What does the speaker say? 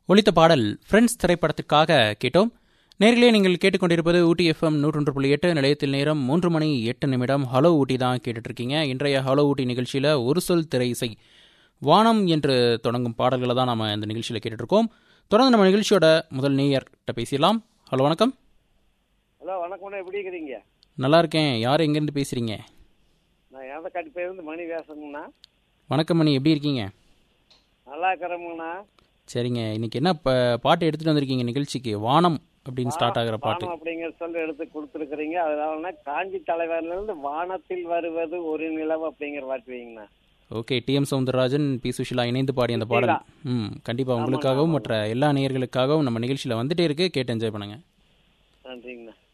ஒலித்த பாடல் ஃப்ரெண்ட்ஸ் திரைப்படத்திற்காக கேட்டோம் நேர்களே நீங்கள் கேட்டுக்கொண்டிருப்பது ஊட்டி எஃப்எம் நூற்றொன்று புள்ளி எட்டு நிலையத்தில் நேரம் மூன்று மணி எட்டு நிமிடம் ஹலோ ஊட்டி தான் கேட்டுட்டு இருக்கீங்க இன்றைய ஹலோ ஊட்டி நிகழ்ச்சியில் ஒரு சொல் திரை இசை வானம் என்று தொடங்கும் பாடல்களை தான் நம்ம இந்த நிகழ்ச்சியில் கேட்டுட்ருக்கோம் தொடர்ந்து நம்ம நிகழ்ச்சியோட முதல் நேயர்கிட்ட பேசிடலாம் ஹலோ வணக்கம் ஹலோ வணக்கம் எப்படி இருக்கிறீங்க நல்லா இருக்கேன் யார் எங்கேருந்து பேசுகிறீங்க நான் ஏதக்காட்டி பேருந்து மணி பேசணுங்கண்ணா வணக்கம் மணி எப்படி இருக்கீங்க நல்லா இருக்கிறோமுங்கண்ணா சரிங்க இன்னைக்கு என்ன ப பாட்டு எடுத்துகிட்டு வந்திருக்கீங்க நிகழ்ச்சிக்கு வானம் அப்படின்னு ஸ்டார்ட் ஆகிற பாட்டு வானம் அப்படிங்கிற சொல்லி எடுத்து கொடுத்துருக்குறீங்க அதனால காஞ்சி தலைவர்ல இருந்து வானத்தில் வருவது ஒரு நிலவு அப்படிங்கிற பாட்டு வைங்கண்ணா okay TM Soundararajan P Susheela இணைந்து பாடிய அந்த பாடல் ம் கண்டிப்பாக உங்களுக்காகவும் மற்ற எல்லா நேயர்களுக்காகவும் நம்ம நிகழ்ச்சியில் வந்துட்டே இருக்கு கேட்டு என்ஜாய் பண்ணுங்க நன்றிங்கண்ணா